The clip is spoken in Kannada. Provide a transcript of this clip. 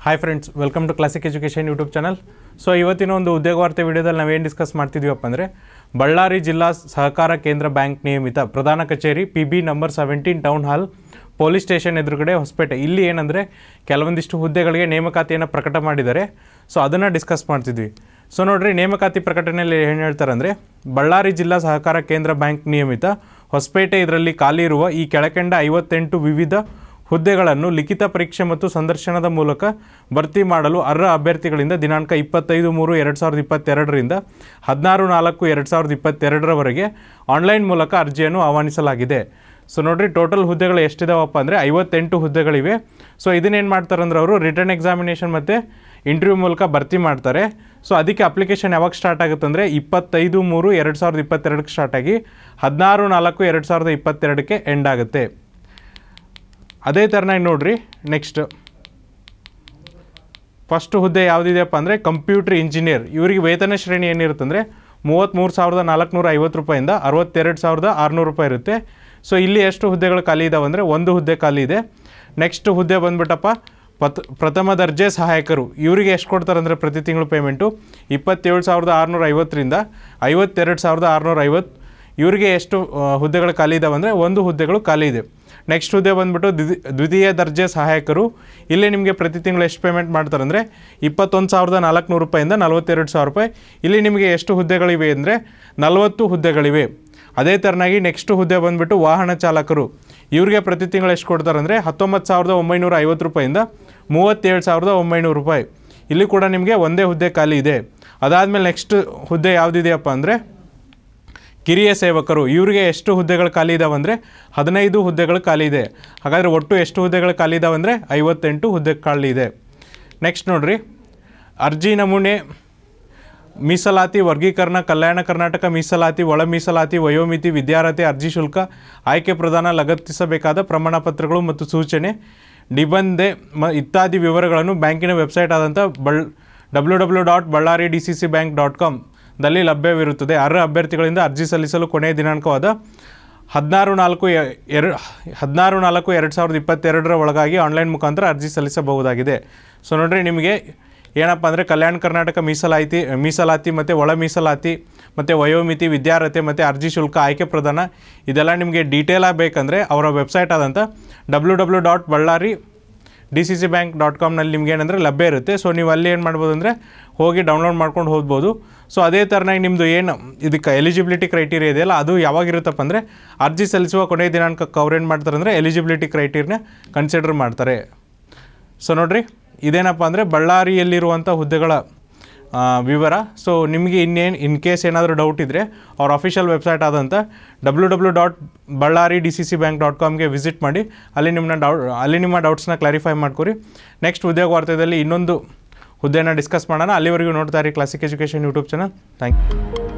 hi friends welcome to classic education YouTube channel so ಇವತ್ತಿನ ಒಂದು ಉದ್ಯೋಗ ವಾರ್ತೆ ವಿಡಿಯೋದಲ್ಲಿ ನಾವೇನು ಡಿಸ್ಕಸ್ ಮಾಡ್ತಿದ್ದೀವಪ್ಪ ಅಂದರೆ ಬಳ್ಳಾರಿ ಜಿಲ್ಲಾ ಸಹಕಾರ ಕೇಂದ್ರ ಬ್ಯಾಂಕ್ ನಿಯಮಿತ ಪ್ರಧಾನ ಕಚೇರಿ P B number seventeen town hall police station ಎದುರುಗಡೆ ಹೊಸಪೇಟೆ ಇಲ್ಲಿ ಏನಂದರೆ ಕೆಲವೊಂದಿಷ್ಟು ಹುದ್ದೆಗಳಿಗೆ ನೇಮಕಾತಿಯನ್ನು ಪ್ರಕಟ ಮಾಡಿದ್ದಾರೆ ಸೊ ಅದನ್ನು ಡಿಸ್ಕಸ್ ಮಾಡ್ತಿದ್ವಿ ಸೊ ನೋಡ್ರಿ ನೇಮಕಾತಿ ಪ್ರಕಟಣೆಯಲ್ಲಿ ಏನು ಹೇಳ್ತಾರೆ ಅಂದರೆ ಬಳ್ಳಾರಿ ಜಿಲ್ಲಾ ಸಹಕಾರ ಕೇಂದ್ರ ಬ್ಯಾಂಕ್ ನಿಯಮಿತ ಹೊಸಪೇಟೆ ಇದರಲ್ಲಿ ಖಾಲಿ ಇರುವ ಈ ಕೆಳಕಂಡ ಐವತ್ತೆಂಟು ವಿವಿಧ ಹುದ್ದೆಗಳನ್ನು ಲಿಖಿತ ಪರೀಕ್ಷೆ ಮತ್ತು ಸಂದರ್ಶನದ ಮೂಲಕ ಭರ್ತಿ ಮಾಡಲು ಅರ್ಹ ಅಭ್ಯರ್ಥಿಗಳಿಂದ ದಿನಾಂಕ ಇಪ್ಪತ್ತೈದು ಮೂರು ಎರಡು ಸಾವಿರದ ಇಪ್ಪತ್ತೆರಡರಿಂದ ಹದಿನಾರು ನಾಲ್ಕು ಎರಡು ಸಾವಿರದ ಇಪ್ಪತ್ತೆರಡರವರೆಗೆ ಆನ್ಲೈನ್ ಮೂಲಕ ಅರ್ಜಿಯನ್ನು ಆಹ್ವಾನಿಸಲಾಗಿದೆ ಸೊ ನೋಡ್ರಿ ಟೋಟಲ್ ಹುದ್ದೆಗಳು ಎಷ್ಟಿದಾವಪ್ಪ ಅಂದರೆ ಐವತ್ತೆಂಟು ಹುದ್ದೆಗಳಿವೆ ಸೊ ಇದನ್ನೇನು ಮಾಡ್ತಾರೆ ಅಂದ್ರೆ ಅವರು ರಿಟರ್ನ್ ಎಕ್ಸಾಮಿನೇಷನ್ ಮತ್ತು ಇಂಟರ್ವ್ಯೂ ಮೂಲಕ ಭರ್ತಿ ಮಾಡ್ತಾರೆ ಸೊ ಅದಕ್ಕೆ ಅಪ್ಲಿಕೇಶನ್ ಯಾವಾಗ ಸ್ಟಾರ್ಟ್ ಆಗುತ್ತೆ ಅಂದರೆ ಇಪ್ಪತ್ತೈದು ಮೂರು ಎರಡು ಸಾವಿರದ ಇಪ್ಪತ್ತೆರಡಕ್ಕೆ ಸ್ಟಾರ್ಟ್ ಆಗಿ ಹದಿನಾರು ನಾಲ್ಕು ಎರಡು ಸಾವಿರದ ಇಪ್ಪತ್ತೆರಡಕ್ಕೆ ಎಂಡ್ ಆಗುತ್ತೆ ಅದೇ ಥರನಾಗಿ ನೋಡ್ರಿ ನೆಕ್ಸ್ಟ್ ಫಸ್ಟ್ ಹುದ್ದೆ ಯಾವುದಿದೆಯಪ್ಪ ಅಂದರೆ ಕಂಪ್ಯೂಟರ್ ಇಂಜಿನಿಯರ್ ಇವರಿಗೆ ವೇತನ ಶ್ರೇಣಿ ಏನಿರುತ್ತೆ ಅಂದರೆ ಮೂವತ್ತ್ಮೂರು ಸಾವಿರದ ನಾಲ್ಕುನೂರ ಐವತ್ತು ರೂಪಾಯಿಂದ ಅರವತ್ತೆರಡು ಸಾವಿರದ ಆರುನೂರು ರೂಪಾಯಿ ಇರುತ್ತೆ ಸೊ ಇಲ್ಲಿ ಎಷ್ಟು ಹುದ್ದೆಗಳು ಖಾಲಿ ಇದಾವೆ ಅಂದರೆ ಒಂದು ಹುದ್ದೆ ಖಾಲಿ ಇದೆ ನೆಕ್ಸ್ಟ್ ಹುದ್ದೆ ಬಂದ್ಬಿಟ್ಟಪ್ಪ ಪತ್ ಪ್ರಥಮ ದರ್ಜೆ ಸಹಾಯಕರು ಇವರಿಗೆ ಎಷ್ಟು ಕೊಡ್ತಾರೆ ಅಂದರೆ ಪ್ರತಿ ತಿಂಗಳು ಪೇಮೆಂಟು ಇಪ್ಪತ್ತೇಳು ಸಾವಿರದ ಆರುನೂರ ಐವತ್ತರಿಂದ ಐವತ್ತೆರಡು ಸಾವಿರದ ಆರುನೂರ ಐವತ್ತು ಇವರಿಗೆ ಎಷ್ಟು ಆ, ಹುದ್ದೆಗಳು ಖಾಲಿ ಇದಾವೆ ಅಂದರೆ ಒಂದು ಹುದ್ದೆಗಳು ಖಾಲಿ ಇದೆ ನೆಕ್ಸ್ಟ್ ಹುದ್ದೆ ಬಂದ್ಬಿಟ್ಟು ದ್ವಿತಿ- ದ್ವಿತೀಯ ದರ್ಜೆ ಸಹಾಯಕರು ಇಲ್ಲಿ ನಿಮಗೆ ಪ್ರತಿ ತಿಂಗಳು ಎಷ್ಟು ಪೇಮೆಂಟ್ ಮಾಡ್ತಾರೆ ಅಂದರೆ ಇಪ್ಪತ್ತೊಂದು ಸಾವಿರದ ನಾಲ್ಕುನೂರು ರೂಪಾಯಿಂದ ನಲವತ್ತೆರಡು ಸಾವಿರ ರೂಪಾಯಿ ಇಲ್ಲಿ ನಿಮಗೆ ಎಷ್ಟು ಹುದ್ದೆಗಳಿವೆ ಅಂದರೆ ನಲವತ್ತು ಹುದ್ದೆಗಳಿವೆ ಅದೇ ಥರನಾಗಿ ನೆಕ್ಸ್ಟ್ ಹುದ್ದೆ ಬಂದ್ಬಿಟ್ಟು ವಾಹನ ಚಾಲಕರು ಇವ್ರಿಗೆ ಪ್ರತಿ ತಿಂಗಳು ಎಷ್ಟು ಕೊಡ್ತಾರೆ ಅಂದರೆ ಹತ್ತೊಂಬತ್ತು ಸಾವಿರದ ಒಂಬೈನೂರ ಐವತ್ತು ರೂಪಾಯಿಂದ ಮೂವತ್ತೇಳು ಸಾವಿರದ ಒಂಬೈನೂರು ರೂಪಾಯಿ ಇಲ್ಲಿ ಕೂಡ ನಿಮಗೆ ಒಂದೇ ಹುದ್ದೆ ಖಾಲಿ ಇದೆ ಅದಾದಮೇಲೆ ನೆಕ್ಸ್ಟ್ ಹುದ್ದೆ ಯಾವುದಿದೆಯಪ್ಪ ಅಂದರೆ ಕಿರಿಯ ಸೇವಕರು ಇವರಿಗೆ ಎಷ್ಟು ಹುದ್ದೆಗಳು ಖಾಲಿ ಇದಾವೆ ಅಂದರೆ ಹದಿನೈದು ಹುದ್ದೆಗಳು ಖಾಲಿ ಇದೆ ಹಾಗಾದರೆ ಒಟ್ಟು ಎಷ್ಟು ಹುದ್ದೆಗಳು ಖಾಲಿ ಇದಾವೆ ಅಂದರೆ ಐವತ್ತೆಂಟು ಹುದ್ದೆ ಖಾಲಿ ಇದೆ ನೆಕ್ಸ್ಟ್ ನೋಡ್ರಿ ಅರ್ಜಿ ನಮೂನೆ ಮೀಸಲಾತಿ ವರ್ಗೀಕರಣ ಕಲ್ಯಾಣ ಕರ್ನಾಟಕ ಮೀಸಲಾತಿ ಒಳ ಮೀಸಲಾತಿ ವಯೋಮಿತಿ ವಿದ್ಯಾರ್ಹತೆ ಅರ್ಜಿ ಶುಲ್ಕ ಆಯ್ಕೆ ಪ್ರದಾನ ಲಗತ್ತಿಸಬೇಕಾದ ಪ್ರಮಾಣ ಪತ್ರಗಳು ಮತ್ತು ಸೂಚನೆ ನಿಬಂಧೆ ಮ ಇತ್ಯಾದಿ ವಿವರಗಳನ್ನು ಬ್ಯಾಂಕಿನ ವೆಬ್ಸೈಟ್ ಆದಂಥ ಬಳ್ W W dot Bellary D C C bank dot com ದಲ್ಲಿ ಲಭ್ಯವಿರುತ್ತದೆ ಅರ್ಹ ಅಭ್ಯರ್ಥಿಗಳಿಂದ ಅರ್ಜಿ ಸಲ್ಲಿಸಲು ಕೊನೆಯ ದಿನಾಂಕವಾದ ಹದಿನಾರು ನಾಲ್ಕು ಎ- ಎರಡು ಹದಿನಾರು ನಾಲ್ಕು ಎರಡು ಸಾವಿರದ ಇಪ್ಪತ್ತೆರಡರ ಒಳಗಾಗಿ ಆನ್ಲೈನ್ ಮುಖಾಂತರ ಅರ್ಜಿ ಸಲ್ಲಿಸಬಹುದಾಗಿದೆ ಸೊ ನೋಡ್ರಿ ನಿಮಗೆ ಏನಪ್ಪ ಅಂದರೆ ಕಲ್ಯಾಣ ಕರ್ನಾಟಕ ಮೀಸಲಾತಿ ಮೀಸಲಾತಿ ಮತ್ತು ಒಳ ಮೀಸಲಾತಿ ಮತ್ತು ವಯೋಮಿತಿ ವಿದ್ಯಾರ್ಹತೆ ಮತ್ತು ಅರ್ಜಿ ಶುಲ್ಕ ಆಯ್ಕೆ ಪ್ರದಾನ ಇದೆಲ್ಲ ನಿಮಗೆ ಡೀಟೇಲಾಗಿ ಬೇಕಂದರೆ ಅವರ ವೆಬ್ಸೈಟ್ ಆದಂಥ W W dot Bellary D C C bank dot ಕಾಮ್ನಲ್ಲಿ ನಿಮ್ಗೆ ಏನಂದರೆ ಲಭ್ಯ ಇರುತ್ತೆ ಸೊ ನೀವು ಅಲ್ಲಿ ಏನು ಮಾಡ್ಬೋದು ಅಂದರೆ ಹೋಗಿ ಡೌನ್ಲೋಡ್ ಮಾಡ್ಕೊಂಡು ಹೋಗ್ಬೋದು ಸೊ ಅದೇ ಥರನಾಗಿ ನಿಮ್ಮದು ಏನು ಇದಕ್ಕೆ ಎಲಿಜಿಬಿಲಿಟಿ ಕ್ರೈಟೀರಿಯಾ ಇದೆಯಲ್ಲ ಅದು ಯಾವಾಗಿರುತ್ತಪ್ಪ ಅಂದರೆ ಅರ್ಜಿ ಸಲ್ಲಿಸುವ ಕೊನೆಯ ದಿನಾಂಕಕ್ಕೆ ಅವ್ರು ಏನು ಮಾಡ್ತಾರೆ ಅಂದರೆ ಎಲಿಜಿಬಿಲಿಟಿ ಕ್ರೈಟೀರಿಯಾ ಕನ್ಸಿಡರ್ ಮಾಡ್ತಾರೆ ಸೊ ನೋಡ್ರಿ ಇದೇನಪ್ಪ ಅಂದರೆ ಬಳ್ಳಾರಿಯಲ್ಲಿರುವಂಥ ಹುದ್ದೆಗಳ ಆ, ವಿವರ ಸೊ ನಿಮಗೆ ಇನ್ನೇನು ಇನ್ ಕೇಸ್ ಏನಾದರೂ ಡೌಟ್ ಇದ್ದರೆ ಅವ್ರ ಅಫಿಷಿಯಲ್ ವೆಬ್ಸೈಟ್ ಆದಂಥ W W dot Bellary D C C bank dot ಕಾಮ್ಗೆ ವಿಸಿಟ್ ಮಾಡಿ ಅಲ್ಲಿ ನಿಮ್ಮನ್ನ ಡೌಟ್ ಅಲ್ಲಿ ನಿಮ್ಮ ಡೌಟ್ಸ್ನ ಕ್ಲಾರಿಫೈ ಮಾಡ್ಕೊರಿ ನೆಕ್ಸ್ಟ್ ಉದ್ಯೋಗ ವಾರ್ತೆಯಲ್ಲಿ ಇನ್ನೊಂದು ಹುದ್ದೆನ ಡಿಸ್ಕಸ್ ಮಾಡೋಣ ಅಲ್ಲಿವರೆಗೂ ನೋಡ್ತಾ ಇರಿ classic education YouTube channel thank you